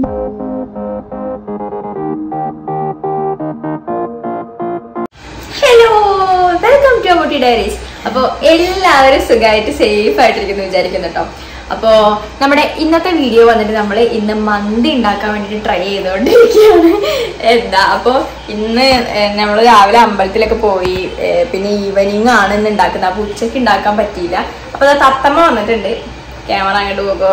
Hello welcome to Abootty diaries അപ്പോൾ എല്ലാവരും സുഖമായിട്ട് സേഫ് ആയിട്ടിരിക്കുന്നു വിചാരിക്കുന്നു കേട്ടോ അപ്പോൾ നമ്മുടെ ഇന്നത്തെ വീഡിയോ വന്നിട്ട് നമ്മൾ ഇന്ന് മന്തി ഉണ്ടാക്കാൻ വേണ്ടിയിട്ട് ട്രൈ ചെയ്തുകൊണ്ടിരിക്കുകയാണ് എന്താ അപ്പോൾ ഇന്ന് നമ്മൾ രാവിലെ അമ്പലത്തിലൊക്കെ പോയി ഏഹ് പിന്നെ ഈവനിങ് ആണ് ഇന്ന് ഉണ്ടാക്കുന്നത് അപ്പോൾ ഉച്ചയ്ക്ക് ഉണ്ടാക്കാൻ പറ്റിയില്ല അപ്പോൾ അത് തത്തമ്മ വന്നിട്ടുണ്ട് ക്യാമറ അങ്ങോട്ട് പോകുമോ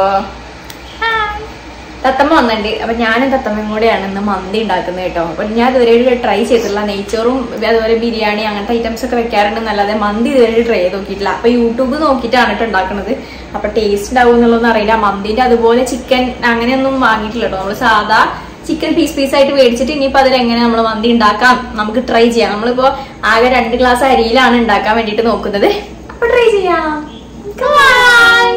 തത്തമ്മ വന്നിട്ടുണ്ട് അപ്പൊ ഞാനും തത്തമ്മയും കൂടെയാണ് ഇന്ന് മന്തി ഉണ്ടാക്കുന്നത് കേട്ടോ അപ്പൊ ഞാൻ ഇതുവരെ ട്രൈ ചെയ്തിട്ടില്ല നെയ്ച്ചോറും അതുപോലെ ബിരിയാണി അങ്ങനത്തെ ഐറ്റംസ് ഒക്കെ വെക്കാറുണ്ട് എന്നല്ലാതെ മന്തി ഇതുവരെ ട്രൈ ചെയ്ത് നോക്കിയിട്ടില്ല അപ്പൊ യൂട്യൂബ് നോക്കിയിട്ടാണ് കേട്ടോ ഉണ്ടാക്കുന്നത് അപ്പൊ ടേസ്റ്റ് ഉണ്ടാവും എന്നുള്ളതൊന്നും അറിയില്ല മന്തിന്റെ അതുപോലെ ചിക്കൻ അങ്ങനെയൊന്നും വാങ്ങിയിട്ടില്ല കേട്ടോ നമ്മള് സാധാ ചിക്കൻ പീസ് പീസ് ആയിട്ട് മേടിച്ചിട്ട് ഇനിയിപ്പോ അതിൽ എങ്ങനെ നമ്മൾ മന്തി ഉണ്ടാക്കാം നമുക്ക് ട്രൈ ചെയ്യാം നമ്മളിപ്പോ ആകെ രണ്ട് ഗ്ലാസ് അരിയിലാണ് ഉണ്ടാക്കാൻ വേണ്ടിയിട്ട് നോക്കുന്നത് അപ്പൊ ട്രൈ ചെയ്യാം Come on.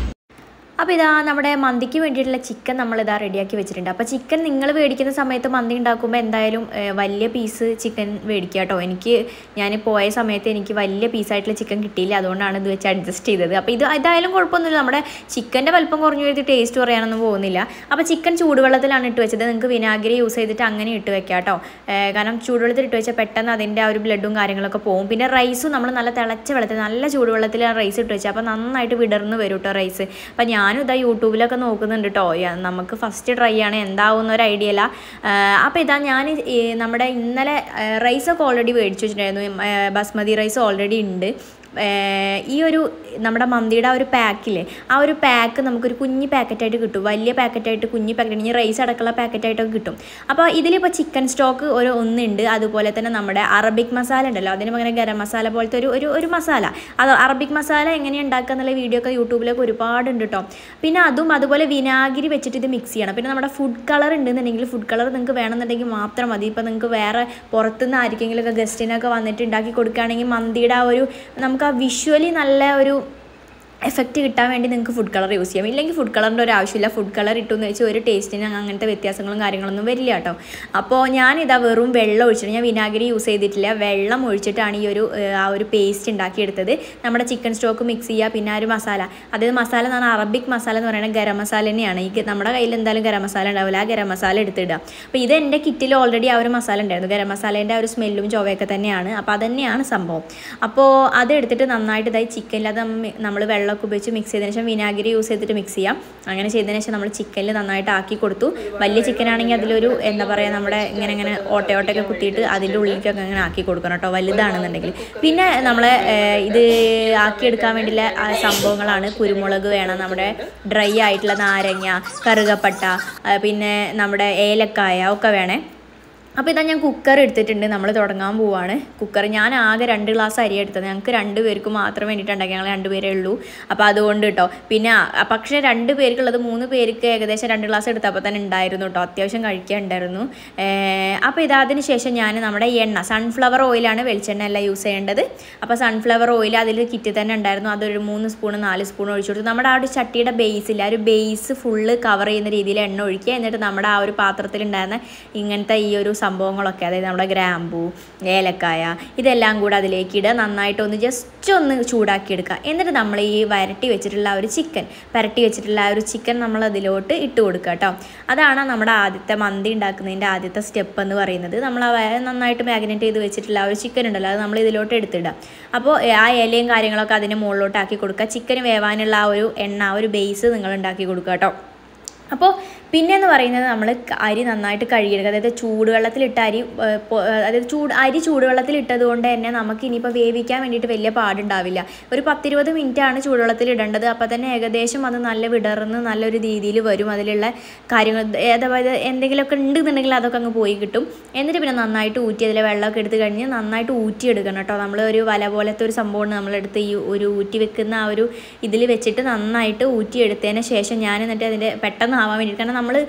അപ്പോൾ ഇതാ നമ്മുടെ മന്തിക്ക് വേണ്ടിയിട്ടുള്ള ചിക്കൻ നമ്മളിതാ റെഡിയാക്കി വെച്ചിട്ടുണ്ട് അപ്പോൾ ചിക്കൻ നിങ്ങൾ മേടിക്കുന്ന സമയത്ത് മന്തി ഉണ്ടാക്കുമ്പോൾ എന്തായാലും ഏഹ്, വലിയ പീസ് ചിക്കൻ മേടിക്കുക കേട്ടോ എനിക്ക് ഞാൻ പോയ സമയത്ത് എനിക്ക് വലിയ പീസായിട്ടുള്ള ചിക്കൻ കിട്ടിയില്ല അതുകൊണ്ടാണ് ഇത് വെച്ച് അഡ്ജസ്റ്റ് ചെയ്തത് അപ്പോൾ ഇത് ഇതായാലും കുഴപ്പമൊന്നുമില്ല നമ്മുടെ ചിക്കൻ്റെ വലിപ്പം കുറഞ്ഞു വരുത്തി ടേസ്റ്റ് കുറയാനൊന്നും പോകുന്നില്ല അപ്പോൾ ചിക്കൻ ചൂടുവെള്ളത്തിലാണ് ഇട്ട് വെച്ചത് നിങ്ങൾക്ക് വിനാഗിരി യൂസ് ചെയ്തിട്ട് അങ്ങനെ ഇട്ട് വെക്കാം കേട്ടോ ഏഹ്, കാരണം ചൂടുവെള്ളത്തിൽ ഇട്ട് വെച്ചാൽ പെട്ടെന്ന് അതിൻ്റെ ആ ഒരു ബ്ലഡും കാര്യങ്ങളൊക്കെ പോകും പിന്നെ റൈസും നമ്മൾ നല്ല തിളച്ച വെള്ളത്തിൽ നല്ല ചൂടുവെള്ളത്തിൽ റൈസ് ഇട്ട് വെച്ചാൽ അപ്പോൾ നന്നായിട്ട് വിടർന്ന് വരും കേട്ടോ റൈസ് അപ്പം ഞാനും ഇതാ യൂട്യൂബിലൊക്കെ നോക്കുന്നുണ്ട് കേട്ടോ നമുക്ക് ഫസ്റ്റ് ട്രൈ ആണ് എന്താവുന്ന ഒരു ഐഡിയ അല്ല അപ്പോൾ ഇതാ ഞാൻ ഈ നമ്മുടെ ഇന്നലെ റൈസൊക്കെ ഓൾറെഡി മേടിച്ച് വെച്ചിട്ടുണ്ടായിരുന്നു ഏ, ബസ്മതി റൈസ് ഓൾറെഡി ഉണ്ട് ഏ, ഈ ഒരു നമ്മുടെ മന്തിയുടെ ആ ഒരു പാക്കില്ലേ ആ ഒരു പാക്ക് നമുക്കൊരു കുഞ്ഞ് പാക്കറ്റായിട്ട് കിട്ടും വലിയ പാക്കറ്റായിട്ട് കുഞ്ഞ് പാക്കറ്റ് ഇനി റൈസ് അടക്കമുള്ള പാക്കറ്റായിട്ടൊക്കെ കിട്ടും അപ്പോൾ ഇതിലിപ്പോൾ ചിക്കൻ സ്റ്റോക്ക് ഒരു ഒന്നുണ്ട് അതുപോലെ തന്നെ നമ്മുടെ അറബിക് മസാല ഉണ്ടല്ലോ അതിന് പകരം ഗരം മസാല പോലത്തെ ഒരു ഒരു ഒരു മസാല അത് അറബിക് മസാല എങ്ങനെ ഉണ്ടാക്കുക എന്നുള്ള വീഡിയോ ഒക്കെ യൂട്യൂബിലൊക്കെ ഒരുപാടുണ്ട് കേട്ടോ പിന്നെ അതും അതുപോലെ വിനാഗിരി വെച്ചിട്ട് ഇത് മിക്സ് ചെയ്യണം പിന്നെ നമ്മുടെ ഫുഡ് കളർ ഉണ്ടെന്നുണ്ടെങ്കിൽ ഫുഡ് കളർ നിങ്ങൾക്ക് വേണമെന്നുണ്ടെങ്കിൽ മാത്രം മതി ഇപ്പോൾ നിങ്ങൾക്ക് വേറെ പുറത്തുനിന്ന് ആർക്കെങ്കിലുമൊക്കെ ഗസ്റ്റിനൊക്കെ വന്നിട്ട് ഉണ്ടാക്കി കൊടുക്കുകയാണെങ്കിൽ മന്തിയുടെ ആ ഒരു നമുക്ക് ആ വിഷ്വലി നല്ല ഒരു എഫക്റ്റ് കിട്ടാൻ വേണ്ടി നിങ്ങൾക്ക് ഫുഡ് കളർ യൂസ് ചെയ്യാം ഇല്ലെങ്കിൽ ഫുഡ് കളറിൻ്റെ ഒരു ആവശ്യമില്ല ഫുഡ് കളർ ഇട്ടെന്ന് വെച്ചാൽ ഒരു ടേസ്റ്റിന് അങ്ങനത്തെ വ്യത്യാസങ്ങളും കാര്യങ്ങളൊന്നും വരില്ല കേട്ടോ അപ്പോൾ ഞാനിതാ വെറും വെള്ളം ഒഴിച്ചിട്ട് ഞാൻ വിനാഗിരി യൂസ് ചെയ്തിട്ടില്ല വെള്ളം ഒഴിച്ചിട്ടാണ് ഈ ഒരു ഏഹ്, ആ ഒരു പേസ്റ്റ് ഉണ്ടാക്കിയെടുത്തത് നമ്മുടെ ചിക്കൻ സ്റ്റോക്ക് മിക്സ് ചെയ്യുക പിന്നെ ആ ഒരു മസാല അതായത് മസാല എന്ന് പറഞ്ഞാൽ അറബിക് മസാല എന്ന് പറയുന്നത് ഗരം മസാല തന്നെയാണ് ഈ നമ്മുടെ കയ്യിൽ എന്തായാലും ഗരം മസാല ഉണ്ടാവില്ല ആ ഗരം മസാല എടുത്തിടുക അപ്പോൾ ഇത് എൻ്റെ കിറ്റിൽ ഓൾറെഡി ആ ഒരു മസാല ഉണ്ടായിരുന്നു ഗരം മസാലേൻ്റെ ആ ഒരു സ്മെല്ലും ചൊവയൊക്കെ തന്നെയാണ് അപ്പോൾ അതന്നെയാണ് സംഭവം അപ്പോൾ അത് എടുത്തിട്ട് നന്നായിട്ട് ഇതായി ചിക്കനിൽ അത് നമ്മൾ വെള്ളമൊക്കെ ഉപയോഗിച്ച് മിക്സ് ചെയ്തതിന് ശേഷം വിനാഗിരി യൂസ് ചെയ്തിട്ട് മിക്സ് ചെയ്യാം അങ്ങനെ ചെയ്തതിന് ശേഷം നമ്മൾ ചിക്കനിൽ നന്നായിട്ട് ആക്കി കൊടുത്തു വലിയ ചിക്കൻ ആണെങ്കിൽ അതിലൊരു എന്താ പറയുക നമ്മുടെ ഇങ്ങനെ ഇങ്ങനെ ഓട്ടയോട്ടയൊക്കെ കുത്തിയിട്ട് അതിൻ്റെ ഉള്ളിലേക്കൊക്കെ അങ്ങനെ ആക്കി കൊടുക്കണം കേട്ടോ വലുതാണെന്നുണ്ടെങ്കിൽ പിന്നെ നമ്മൾ ഇത് ആക്കിയെടുക്കാൻ വേണ്ടിയുള്ള ആ സംഭവങ്ങളാണ് കുരുമുളക് വേണം നമ്മുടെ ഡ്രൈ ആയിട്ടുള്ള നാരങ്ങ കറുകപ്പട്ട ആ, പിന്നെ നമ്മുടെ ഏലക്കായ ഒക്കെ വേണേ അപ്പോൾ ഇതാ ഞാൻ കുക്കർ എടുത്തിട്ടുണ്ട് നമ്മൾ തുടങ്ങാൻ പോവാണ് കുക്കർ ഞാൻ ആകെ രണ്ട് ഗ്ലാസ് അരി എടുത്തത് ഞങ്ങൾക്ക് രണ്ട് പേർക്ക് മാത്രം വേണ്ടിയിട്ട് ഉണ്ടാക്കി ഞങ്ങൾ രണ്ട് പേരേ ഉള്ളൂ അപ്പോൾ അതുകൊണ്ട് കേട്ടോ പിന്നെ ആ, പക്ഷേ രണ്ട് പേർക്കുള്ളത് മൂന്ന് പേർക്ക് ഏകദേശം രണ്ട് ഗ്ലാസ് എടുത്തപ്പോൾ തന്നെ ഉണ്ടായിരുന്നു കേട്ടോ അത്യാവശ്യം കഴിക്കാനുണ്ടായിരുന്നു അപ്പോൾ ഇത് അതിന് ശേഷം ഞാൻ നമ്മുടെ എണ്ണ സൺഫ്ലവർ ഓയിലാണ് വെളിച്ചെണ്ണ എല്ലാം യൂസ് ചെയ്യേണ്ടത് അപ്പോൾ സൺഫ്ലവർ ഓയിൽ അതിൽ കിറ്റി തന്നെ ഉണ്ടായിരുന്നു അതൊരു മൂന്ന് സ്പൂൺ നാല് സ്പൂൺ ഒഴിച്ചു കൊടുത്തു നമ്മുടെ ആ ഒരു ചട്ടിയുടെ ബേസിൽ ആ ഒരു ബേസ് ഫുള്ള് കവർ ചെയ്യുന്ന രീതിയിൽ എണ്ണ ഒഴിക്കുക എന്നിട്ട് നമ്മുടെ ആ ഒരു പാത്രത്തിൽ ഉണ്ടായിരുന്ന ഇങ്ങനത്തെ ഈ ഒരു സംഭവങ്ങളൊക്കെ അതായത് നമ്മുടെ ഗ്രാമ്പൂ ഏലക്കായ ഇതെല്ലാം കൂടെ അതിലേക്ക് ഇടുക നന്നായിട്ട് ഒന്ന് ജസ്റ്റ് ഒന്ന് ചൂടാക്കി എടുക്കുക എന്നിട്ട് നമ്മൾ ഈ വരട്ടി വെച്ചിട്ടുള്ള ആ ഒരു ചിക്കൻ പരട്ടി വെച്ചിട്ടുള്ള ആ ഒരു ചിക്കൻ നമ്മൾ അതിലോട്ട് ഇട്ട് കൊടുക്കുക കേട്ടോ അതാണ് നമ്മുടെ ആദ്യത്തെ മന്തി ഉണ്ടാക്കുന്നതിൻ്റെ ആദ്യത്തെ സ്റ്റെപ്പ് എന്ന് പറയുന്നത് നമ്മൾ ആ വ- നന്നായിട്ട് മാഗ്നേറ്റ് ചെയ്ത് വെച്ചിട്ടുള്ള ആ ഒരു ചിക്കൻ ഉണ്ടല്ലോ അത് നമ്മൾ ഇതിലോട്ട് എടുത്തിടുക അപ്പോൾ ആ ഇലയും കാര്യങ്ങളൊക്കെ അതിന് മുകളിലോട്ട് ആക്കി കൊടുക്കുക ചിക്കൻ വേവാനുള്ള ആ ഒരു എണ്ണ ആ ഒരു ബേസ് നിങ്ങൾ ഉണ്ടാക്കി കൊടുക്കുക കേട്ടോ അപ്പോൾ പിന്നെ എന്ന് പറയുന്നത് നമ്മൾ അരി നന്നായിട്ട് കഴുകിയെടുക്കുക അതായത് ചൂടുവെള്ളത്തിലിട്ട് അരി ഏഹ്, പൊ- ഏഹ്, അതായത് ചൂട് അരി ചൂടുവെള്ളത്തിൽ ഇട്ടത് കൊണ്ട് തന്നെ നമുക്ക് ഇനിയിപ്പോൾ വേവിക്കാൻ വേണ്ടിയിട്ട് വലിയ പാടുണ്ടാവില്ല ഒരു പത്തിരുപത് മിനിറ്റ് ആണ് ചൂടുവെള്ളത്തിൽ ഇടേണ്ടത് അപ്പോൾ തന്നെ ഏകദേശം അത് നല്ല വിടർന്ന് നല്ലൊരു രീതിയിൽ വരും അതിലുള്ള കാര്യങ്ങൾ അതായത് എന്തെങ്കിലുമൊക്കെ ഉണ്ടെന്നുണ്ടെങ്കിൽ അതൊക്കെ അങ്ങ് പോയി കിട്ടും എന്നിട്ട് പിന്നെ നന്നായിട്ട് ഊറ്റി അതിലെ വെള്ളമൊക്കെ എടുത്ത് കഴിഞ്ഞ് നന്നായിട്ട് ഊറ്റിയെടുക്കണം കേട്ടോ നമ്മൾ ഒരു വല പോലത്തെ ഒരു സംഭവമാണ് നമ്മളെടുത്ത് ഈ ഒരു ഊറ്റി വെക്കുന്ന ആ ഒരു ഇതിൽ വെച്ചിട്ട് നന്നായിട്ട് ഊറ്റിയെടുത്തതിന് ശേഷം ഞാൻ എന്നിട്ട് അതിൻ്റെ പെട്ടെന്ന് ആവാൻ വേണ്ടിയിട്ട് കാരണം നമ്മൾ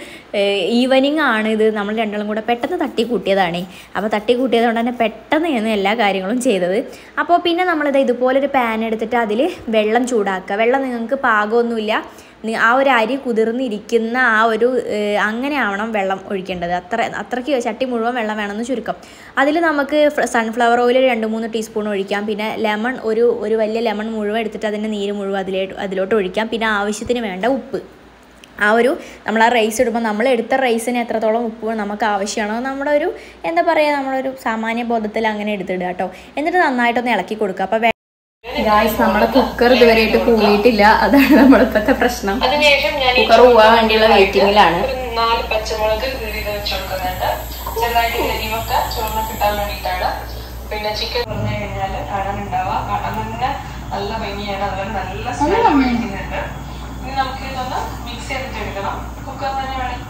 ഈവനിങ് ആണ് ഇത് നമ്മൾ രണ്ടാളും കൂടെ പെട്ടെന്ന് തട്ടി കൂട്ടിയതാണേ അപ്പോൾ തട്ടി കൂട്ടിയത് കൊണ്ട് തന്നെ പെട്ടെന്ന് ഞാൻ എല്ലാ കാര്യങ്ങളും ചെയ്തത് അപ്പോൾ പിന്നെ നമ്മളിത് ഇതുപോലൊരു പാൻ എടുത്തിട്ട് അതിൽ വെള്ളം ചൂടാക്കുക വെള്ളം നിങ്ങൾക്ക് പാകമൊന്നുമില്ല നി- ആ ഒരു അരി കുതിർന്നിരിക്കുന്ന ആ ഒരു ഏഹ്, അങ്ങനെ ആവണം വെള്ളം ഒഴിക്കേണ്ടത് അത്ര അത്രയ്ക്ക് ചട്ടി മുഴുവൻ വെള്ളം വേണമെന്ന് ചുരുക്കം അതിൽ നമുക്ക് സൺഫ്ലവർ ഓയിൽ രണ്ട് മൂന്ന് ടീസ്പൂൺ ഒഴിക്കാം പിന്നെ ലെമൺ ഒരു ഒരു വലിയ ലെമൺ മുഴുവൻ എടുത്തിട്ട് അതിൻ്റെ നീര് മുഴുവൻ അതിലേ അതിലോട്ട് ഒഴിക്കാം പിന്നെ ആവശ്യത്തിന് വേണ്ട ഉപ്പ് ആ ഒരു നമ്മൾ ആ റൈസ് ഇടുമ്പോൾ നമ്മൾ എടുത്ത റൈസിന് എത്രത്തോളം ഉപ്പ് നമുക്ക് ആവശ്യമാണോ നമ്മുടെ ഒരു എന്താ പറയുക നമ്മളൊരു സാമാന്യ ബോധത്തിൽ അങ്ങനെ എടുത്തിടുക കേട്ടോ എന്നിട്ട് നന്നായിട്ടൊന്ന് ഇളക്കി കൊടുക്കുക അപ്പോൾ ഗായ്സ് നമ്മുടെ കുക്കർ ഇതുവരെയായിട്ട് കൂടിയിട്ടില്ല അതാണ് നമ്മളിപ്പോഴത്തെ പ്രശ്നം അതിനുശേഷം ഞാൻ ഈ കുക്കർ പോവാൻ വേണ്ടിയുള്ള വെയിറ്റിംഗിലാണ് ഒരു നാല് പച്ചമുളക് കീറി വെച്ച് കൊടുക്കുന്നുണ്ട് ചെറുതായിട്ട് എരിവൊക്കെ ചോറിന് കിട്ടാൻ വേണ്ടിയിട്ടാണ് പിന്നെ ചിക്കൻ പറഞ്ഞു കഴിഞ്ഞാൽ അടനുണ്ടാവുക അടൻ തന്നെ നല്ല ഭംഗിയാണ് അതുപോലെ നല്ല സ്മെൽ കഴിക്കുന്നുണ്ട് ഇനി നമുക്ക് ഇതൊന്ന് മിക്സ് ചെയ്തിട്ട് എടുക്കണം കുക്കർ തന്നെ വേണം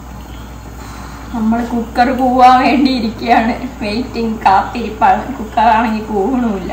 നമ്മൾ കുക്കർ പോവാൻ വേണ്ടി ഇരിക്കുകയാണ് വെയിറ്റിംഗ് കാത്തിരിപ്പാണ് കുക്കർ ആണെങ്കിൽ പോകണമില്ല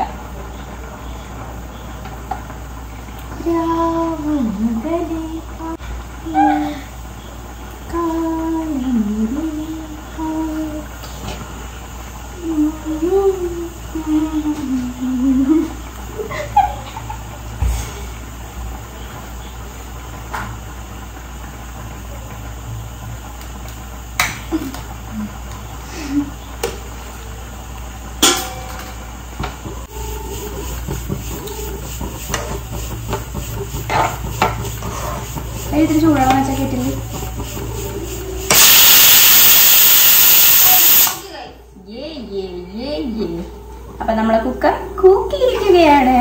ഇത്തിരി ചൂടുവെള്ളം വെച്ചാൽ കേട്ടില്ലേ അപ്പൊ നമ്മളെ കുക്കർ കൂക്കിയിരിക്കുകയാണ്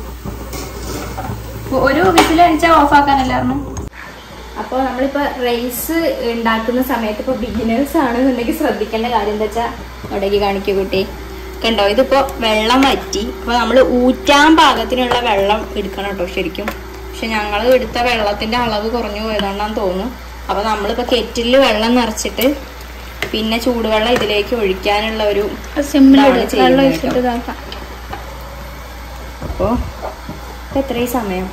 ഒരു വിസിൽ അടിച്ചാൽ ഓഫ് ആക്കാനല്ലായിരുന്നു അപ്പോൾ നമ്മളിപ്പോൾ റൈസ് ഉണ്ടാക്കുന്ന സമയത്ത് ഇപ്പോൾ ബിഗിനേഴ്സ് ആണെന്നുണ്ടെങ്കിൽ ശ്രദ്ധിക്കേണ്ട കാര്യം എന്താ വെച്ചാൽ അവിടേക്ക് കാണിക്കൂ കുട്ടി കണ്ടോ ഇതിപ്പോൾ വെള്ളം വറ്റി അപ്പോൾ നമ്മൾ ഊറ്റാൻ പാകത്തിനുള്ള വെള്ളം എടുക്കണം കേട്ടോ ശരിക്കും പക്ഷെ ഞങ്ങൾ എടുത്ത വെള്ളത്തിന്റെ അളവ് കുറഞ്ഞു പോയതുകൊണ്ടാന്ന് തോന്നുന്നു അപ്പോൾ നമ്മളിപ്പോൾ കെറ്റിൽ വെള്ളം നിറച്ചിട്ട് പിന്നെ ചൂടുവെള്ളം ഇതിലേക്ക് ഒഴിക്കാനുള്ള ഒരു ഇതാണ് ചെയ്യുന്നത് കേട്ടോ. അപ്പോൾ ഇപ്പം എത്രയും സമയം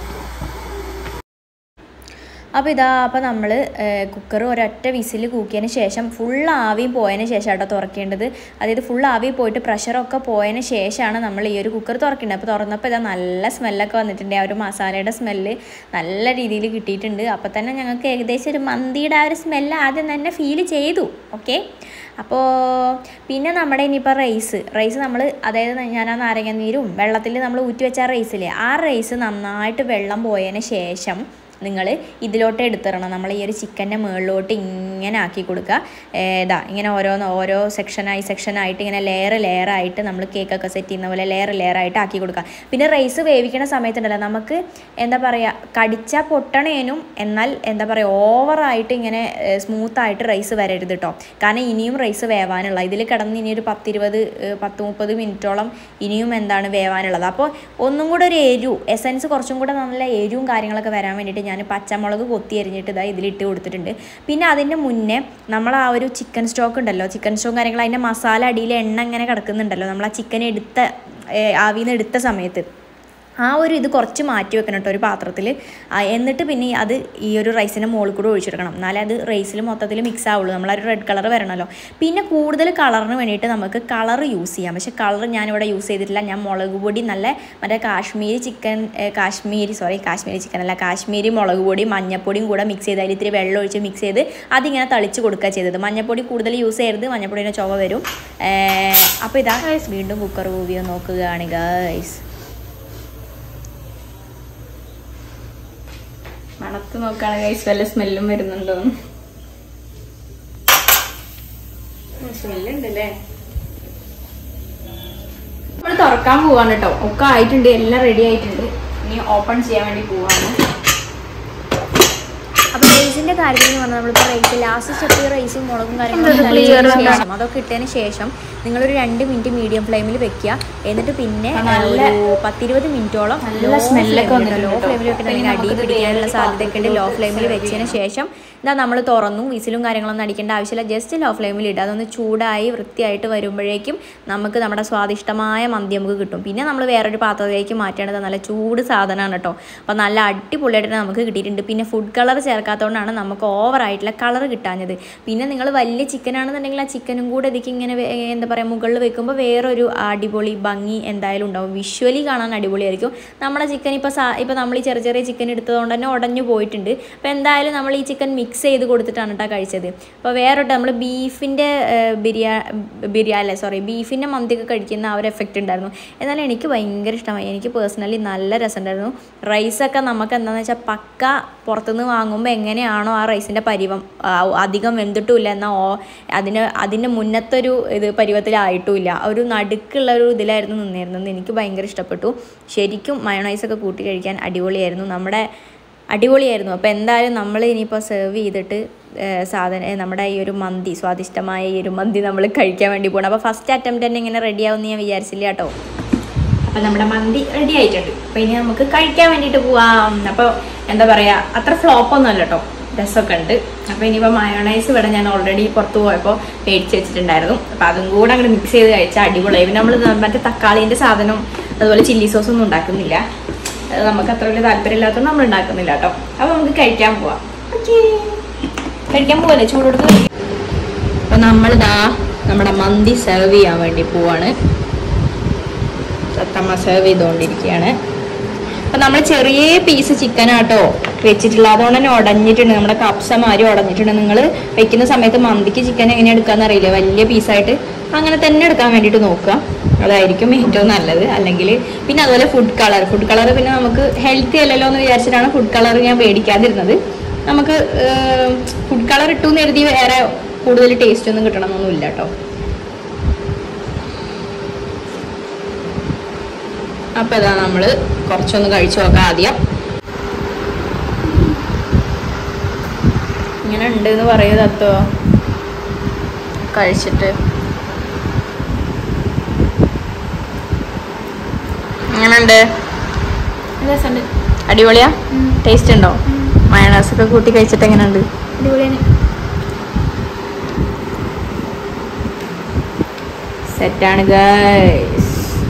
അപ്പോൾ ഇതാ അപ്പോൾ നമ്മൾ കുക്കർ ഒരൊറ്റ വിസിൽ കൂക്കിയതിന് ശേഷം ഫുൾ ആവിയും പോയതിന് ശേഷം കേട്ടോ തുറക്കേണ്ടത് അതായത് ഫുൾ ആവി പോയിട്ട് പ്രഷറൊക്കെ പോയതിന് ശേഷമാണ് നമ്മൾ ഈ ഒരു കുക്കർ തുറക്കേണ്ടത് അപ്പോൾ തുറന്നപ്പോൾ ഇതാ നല്ല സ്മെല്ലൊക്കെ വന്നിട്ടുണ്ട് ആ ഒരു മസാലയുടെ സ്മെല്ല് നല്ല രീതിയിൽ കിട്ടിയിട്ടുണ്ട് അപ്പോൾ തന്നെ ഞങ്ങൾക്ക് ഏകദേശം ഒരു മന്തിയുടെ ആ ഒരു സ്മെല്ല് ആദ്യം തന്നെ ഫീൽ ചെയ്തു ഓക്കെ അപ്പോൾ പിന്നെ നമ്മുടെ ഇനിയിപ്പോൾ റൈസ് റൈസ് നമ്മൾ അതായത് ഞാൻ ആ നാരങ്ങ നീരും വെള്ളത്തിൽ നമ്മൾ ഊറ്റി വെച്ച ആ റൈസില്ലേ ആ റൈസ് നന്നായിട്ട് വെള്ളം പോയതിന് ശേഷം നിങ്ങൾ ഇതിലോട്ട് എടുത്തിടണം നമ്മൾ ഈ ഒരു ചിക്കൻ്റെ മുകളിലോട്ട് ഇങ്ങനെ ആക്കി കൊടുക്കുക ഏ, ഇതാ ഇങ്ങനെ ഓരോന്ന് ഓരോ സെക്ഷനായി സെക്ഷനായിട്ട് ഇങ്ങനെ ലെയർ ലെയർ ആയിട്ട് നമ്മൾ കേക്കൊക്കെ സെറ്റ് ചെയ്യുന്ന പോലെ ലെയർ ലെയർ ആയിട്ട് ആക്കി കൊടുക്കുക പിന്നെ റൈസ് വേവിക്കുന്ന സമയത്തുണ്ടല്ലോ നമുക്ക് എന്താ പറയുക കടിച്ച പൊട്ടണേനും എന്നാൽ എന്താ പറയുക ഓവറായിട്ട് ഇങ്ങനെ സ്മൂത്തായിട്ട് റൈസ് വരരുത് കേട്ടോ കാരണം ഇനിയും റൈസ് വേവാനുള്ള ഇതിൽ കിടന്ന് ഇനി ഒരു പത്തിരുപത് ഏഹ്, പത്ത് മുപ്പത് മിനിറ്റോളം ഇനിയും എന്താണ് വേവാനുള്ളത് അപ്പോൾ ഒന്നും കൂടെ ഒരു എരിവ് എസൻസ് കുറച്ചും കൂടെ നല്ല എരിവും കാര്യങ്ങളൊക്കെ വരാൻ വേണ്ടിയിട്ട് ഞാൻ പച്ചമുളക് കൊത്തി എരിഞ്ഞിട്ട് ഇതാ ഇതിലിട്ട് കൊടുത്തിട്ടുണ്ട് പിന്നെ അതിൻ്റെ മുന്നേ നമ്മൾ ആ ഒരു ചിക്കൻ സ്റ്റോക്ക് ഉണ്ടല്ലോ ചിക്കൻ സ്റ്റോക്ക് കാര്യങ്ങൾ അതിൻ്റെ മസാല അടിയിൽ എണ്ണ ഇങ്ങനെ കിടക്കുന്നുണ്ടല്ലോ നമ്മൾ ആ ചിക്കൻ എടുത്ത ഏഹ്, ആവിയിൽ നിന്ന് എടുത്ത സമയത്ത് ആ ഒരു ഇത് കുറച്ച് മാറ്റി വെക്കണം കേട്ടോ ഒരു പാത്രത്തിൽ എന്നിട്ട് പിന്നെ ഈ അത് ഈ ഒരു റൈസിൻ്റെ മുകളിൽ കൂടെ ഒഴിച്ചെടുക്കണം എന്നാലേ അത് റൈസിൽ മൊത്തത്തിൽ മിക്സ് ആവുള്ളൂ നമ്മളൊരു റെഡ് കളർ വരണമല്ലോ പിന്നെ കൂടുതൽ കളറിന് വേണ്ടിയിട്ട് നമുക്ക് കളർ യൂസ് ചെയ്യാം പക്ഷേ കളർ ഞാനിവിടെ യൂസ് ചെയ്തിട്ടില്ല ഞാൻ മുളക് പൊടി നല്ല മറ്റേ Kashmiri chicken Kashmiri sorry Kashmiri chicken അല്ല കാശ്മീരി മുളക് പൊടി മഞ്ഞപ്പൊടിയും കൂടെ മിക്സ് ചെയ്ത് അതിൽ ഇത്തിരി വെള്ളം ഒഴിച്ച് മിക്സ് ചെയ്ത് അതിങ്ങനെ തളിച്ച് കൊടുക്കുക ചെയ്തത് മഞ്ഞപ്പൊടി കൂടുതൽ യൂസ് ചെയ്യരുത് മഞ്ഞപ്പൊടിയുടെ ചുവ വരും അപ്പോൾ ഇതാ വീണ്ടും കുക്കർ കൂവിയോ നോക്കുകയാണ് ഗൈസ് മണത്ത് നോക്കാണ് കൈസ് വല്ല സ്മെല്ലും വരുന്നുണ്ടോ സ്മെല്ലുണ്ട് അല്ലേ നമ്മൾ തുറക്കാൻ പോവാണ് കേട്ടോ ഒക്കെ ആയിട്ടുണ്ട് എല്ലാം റെഡി ആയിട്ടുണ്ട് ഇനി ഓപ്പൺ ചെയ്യാൻ വേണ്ടി പോവാണ് അപ്പോൾ റൈസിന്റെ കാര്യത്തിൽ എന്ന് പറഞ്ഞാൽ നമ്മളിപ്പോൾ റൈസ് ലാസ്റ്റ് സ്റ്റെപ്പ് റൈസും മുളകും കാര്യങ്ങളും ഇട്ടതിന് ശേഷം അതൊക്കെ ഇട്ടതിന് ശേഷം നിങ്ങളൊരു രണ്ട് മിനിറ്റ് മീഡിയം ഫ്ലെയിമിൽ വെക്കുക എന്നിട്ട് പിന്നെ ഒരു പത്തിരുപത് മിനിറ്റോളം നല്ല smell ഒക്കെ ലോ വന്നിട്ടുണ്ട് ഫ്ലെയിമിൽ വെക്കണമെങ്കിൽ അടി പിടിക്കാനുള്ള സാധ്യതയൊക്കെ ഉണ്ട് ലോ ഫ്ലെയിമിൽ വെച്ചതിന് ശേഷം ഇതാ നമ്മൾ തുറന്നു വിസിലും കാര്യങ്ങളൊന്നും അടിക്കേണ്ട ആവശ്യമില്ല ജസ്റ്റ് ലോ ഫ്ലെയിമിൽ ഇടുക അതൊന്ന് ചൂടായി വൃത്തിയായിട്ട് വരുമ്പോഴേക്കും നമുക്ക് നമ്മുടെ സ്വാദിഷ്ടമായ മന്തി നമുക്ക് കിട്ടും പിന്നെ നമ്മൾ വേറൊരു പാത്രത്തിലേക്ക് മാറ്റേണ്ടത് നല്ല ചൂട് സാധനമാണ് കേട്ടോ അപ്പോൾ നല്ല അടിപൊളിയായിട്ട് നമുക്ക് കിട്ടിയിട്ടുണ്ട് പിന്നെ ഫുഡ് കളർ ചേർക്കാത്തതുകൊണ്ടാണ് നമുക്ക് ഓവറായിട്ടുള്ള കളർ കിട്ടാഞ്ഞത് പിന്നെ നിങ്ങൾ വലിയ ചിക്കൻ ആണെന്നുണ്ടെങ്കിൽ ആ ചിക്കനും കൂടെ ഇതിക്ക് ഇങ്ങനെ വേ- എന്താ പറയുക മുകളിൽ വെക്കുമ്പോൾ വേറൊരു അടിപൊളി ഭംഗി എന്തായാലും ഉണ്ടാവും വിഷ്വലി കാണാൻ അടിപൊളിയായിരിക്കും നമ്മുടെ ചിക്കൻ ഇപ്പോൾ സാ ഇപ്പോൾ നമ്മൾ ഈ ചെറിയ ചെറിയ ചിക്കൻ എടുത്തതുകൊണ്ട് തന്നെ ഉടഞ്ഞു പോയിട്ടുണ്ട് അപ്പോൾ എന്തായാലും നമ്മൾ ഈ ചിക്കൻ മിക്സ് ചെയ്ത് കൊടുത്തിട്ടാണ് കേട്ടോ കഴിച്ചത് അപ്പോൾ വേറൊട്ട് നമ്മൾ ബീഫിൻ്റെ ബിരിയാ ബിരിയാണി സോറി ബീഫിൻ്റെ മന്തിയൊക്കെ കഴിക്കുന്ന ആ ഒരു എഫക്റ്റ് ഉണ്ടായിരുന്നു എന്നാലും എനിക്ക് ഭയങ്കര ഇഷ്ടമായി എനിക്ക് പേഴ്സണലി നല്ല രസമുണ്ടായിരുന്നു റൈസൊക്കെ നമുക്ക് എന്താണെന്ന് വെച്ചാൽ പക്ക പുറത്തുനിന്ന് വാങ്ങുമ്പോൾ എങ്ങനെയാണോ എത്രയാണോ ആ റൈസിൻ്റെ പരിവം ആ, അധികം വെന്തിട്ടുമില്ല എന്നാൽ ഓ അതിന് അതിൻ്റെ മുന്നത്തെ ഒരു ഇത് പരുവത്തിലായിട്ടുമില്ല ആ ഒരു നടുക്കുള്ള ഒരു ഇതിലായിരുന്നു നിന്നിരുന്നത് എനിക്ക് ഭയങ്കര ഇഷ്ടപ്പെട്ടു ശരിക്കും മയോണൈസൊക്കെ കൂട്ടി കഴിക്കാൻ അടിപൊളിയായിരുന്നു നമ്മുടെ അടിപൊളിയായിരുന്നു അപ്പോൾ എന്തായാലും നമ്മൾ ഇനിയിപ്പോൾ സെർവ് ചെയ്തിട്ട് ഏഹ്, സാധനം ഏഹ്, നമ്മുടെ ഈ ഒരു മന്തി സ്വാദിഷ്ടമായ ഈ ഒരു മന്തി നമ്മൾ കഴിക്കാൻ വേണ്ടി പോകണം അപ്പോൾ ഫസ്റ്റ് അറ്റംപ്റ്റ് തന്നെ ഇങ്ങനെ റെഡി ആവുമെന്ന് ഞാൻ വിചാരിച്ചില്ല കേട്ടോ അപ്പൊ നമ്മുടെ മന്തി റെഡി ആയിട്ടുണ്ട് അപ്പൊ ഇനി നമുക്ക് കഴിക്കാൻ വേണ്ടിയിട്ട് പോവാം അപ്പൊ എന്താ പറയാ അത്ര ഫ്ലോപ്പ് ഒന്നും അല്ല കേട്ടോ രസമൊക്കെ ഉണ്ട് അപ്പൊ ഇനിയിപ്പോ മയോണൈസ് ഇവിടെ ഞാൻ ഓൾറെഡി പുറത്ത് പോയപ്പോൾ മേടിച്ച് വെച്ചിട്ടുണ്ടായിരുന്നു അപ്പൊ അതും കൂടെ അങ്ങോട്ട് മിക്സ് ചെയ്ത് കഴിച്ചാൽ അടിപൊളിയായി പിന്നെ നമ്മൾ മറ്റേ തക്കാളീന്റെ സാധനം അതുപോലെ ചില്ലി സോസ് ഒന്നും ഉണ്ടാക്കുന്നില്ല അത് നമുക്ക് അത്ര വലിയ താല്പര്യമില്ലാത്തതുകൊണ്ട് നമ്മൾ ഉണ്ടാക്കുന്നില്ല കേട്ടോ അപ്പൊ നമുക്ക് കഴിക്കാൻ പോവാം Okay. കഴിക്കാൻ പോവല്ലേ ചൂടെടുത്ത് അപ്പൊ നമ്മളിതാ നമ്മുടെ മന്തി സെർവ് ചെയ്യാൻ വേണ്ടി പോവാണ് സത്തമ്മ സെർവ് ചെയ്തുകൊണ്ടിരിക്കുകയാണ് അപ്പൊ നമ്മൾ ചെറിയ പീസ് ചിക്കൻ ആട്ടോ വെച്ചിട്ടുള്ള അതുകൊണ്ട് തന്നെ ഉടഞ്ഞിട്ടുണ്ട് നമ്മുടെ കപ്സ മാതിരി ഉടഞ്ഞിട്ടുണ്ട് നിങ്ങൾ വെക്കുന്ന സമയത്ത് മന്തിക്ക് ചിക്കൻ എങ്ങനെ എടുക്കാന്ന് അറിയില്ല വലിയ പീസായിട്ട് അങ്ങനെ തന്നെ എടുക്കാൻ വേണ്ടിയിട്ട് നോക്കുക അതായിരിക്കും ഏറ്റവും നല്ലത് അല്ലെങ്കിൽ പിന്നെ അതുപോലെ ഫുഡ് കളർ ഫുഡ് കളർ പിന്നെ നമുക്ക് ഹെൽത്തി അല്ലല്ലോ എന്ന് വിചാരിച്ചിട്ടാണ് ഫുഡ് കളർ ഞാൻ മേടിക്കാതിരുന്നത് നമുക്ക് ഫുഡ് കളർ ഇട്ടു എന്ന് കരുതി വേറെ കൂടുതൽ ടേസ്റ്റ് ഒന്നും കിട്ടണമെന്നൊന്നുമില്ല കേട്ടോ അപ്പൊ ഇതാ നമ്മള് കുറച്ചൊന്ന് കഴിച്ചു നോക്കാം ആദ്യം ഇങ്ങനെ ഉണ്ട് എന്ന് പറയൂ തത്തോ കഴിച്ചിട്ട് എങ്ങനെയുണ്ട് രസമുണ്ട് അടിപൊളിയാ ടേസ്റ്റ് ഉണ്ടോ മയണാസ് ഒക്കെ കൂട്ടി കഴിച്ചിട്ട് എങ്ങനെയുണ്ട് അടിപൊളിയാണ് സെറ്റാണ് ഗൈസ്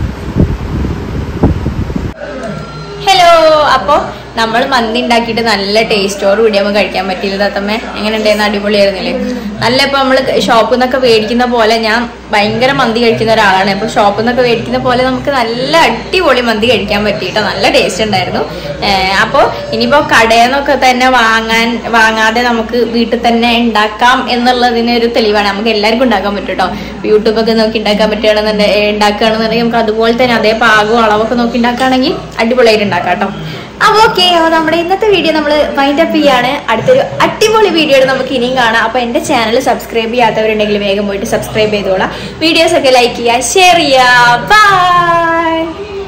ഹലോ അപ്പോൾ നമ്മൾ മന്തി ഉണ്ടാക്കിയിട്ട് നല്ല ടേസ്റ്റോട് കൂടി നമുക്ക് കഴിക്കാൻ പറ്റിയില്ല തത്തമ്മേ എങ്ങനെ ഉണ്ടായിരുന്നു അടിപൊളിയായിരുന്നില്ലേ നല്ല ഇപ്പൊ നമ്മൾ ഷോപ്പിൽ നിന്നൊക്കെ മേടിക്കുന്ന പോലെ ഞാൻ ഭയങ്കര മന്തി കഴിക്കുന്ന ഒരാളാണ് അപ്പൊ ഷോപ്പിൽ നിന്നൊക്കെ മേടിക്കുന്ന പോലെ നമുക്ക് നല്ല അടിപൊളി മന്തി കഴിക്കാൻ പറ്റിയിട്ടോ നല്ല ടേസ്റ്റ് ഉണ്ടായിരുന്നു അപ്പോൾ ഇനിയിപ്പോൾ കടയിൽ നിന്നൊക്കെ തന്നെ വാങ്ങാൻ വാങ്ങാതെ നമുക്ക് വീട്ടിൽ തന്നെ ഉണ്ടാക്കാം എന്നുള്ളതിന് ഒരു തെളിവാണ് നമുക്ക് എല്ലാവർക്കും ഉണ്ടാക്കാൻ പറ്റും കേട്ടോ യൂട്യൂബൊക്കെ നോക്കി ഉണ്ടാക്കാൻ പറ്റുകയാണെന്നുണ്ടെങ്കിൽ ഉണ്ടാക്കുകയാണെന്നുണ്ടെങ്കിൽ നമുക്ക് അതുപോലെ തന്നെ അതേ പാകവും അളവൊക്കെ നോക്കി ഉണ്ടാക്കുകയാണെങ്കിൽ അടിപൊളിയായിട്ട് ഉണ്ടാക്കാം കേട്ടോ അപ്പൊ ഓക്കെ അപ്പൊ നമ്മുടെ ഇന്നത്തെ വീഡിയോ നമ്മൾ വൈൻഡ് അപ്പ് ചെയ്യാണ് അടുത്തൊരു അടിപൊളി വീഡിയോ നമുക്ക് ഇനിയും കാണാം അപ്പൊ എന്റെ ചാനൽ സബ്സ്ക്രൈബ് ചെയ്യാത്തവരുണ്ടെങ്കിൽ വേഗം പോയിട്ട് സബ്സ്ക്രൈബ് ചെയ്തോളാം വീഡിയോസ് ഒക്കെ ലൈക്ക് ചെയ്യുക ഷെയർ ചെയ്യുക ബൈ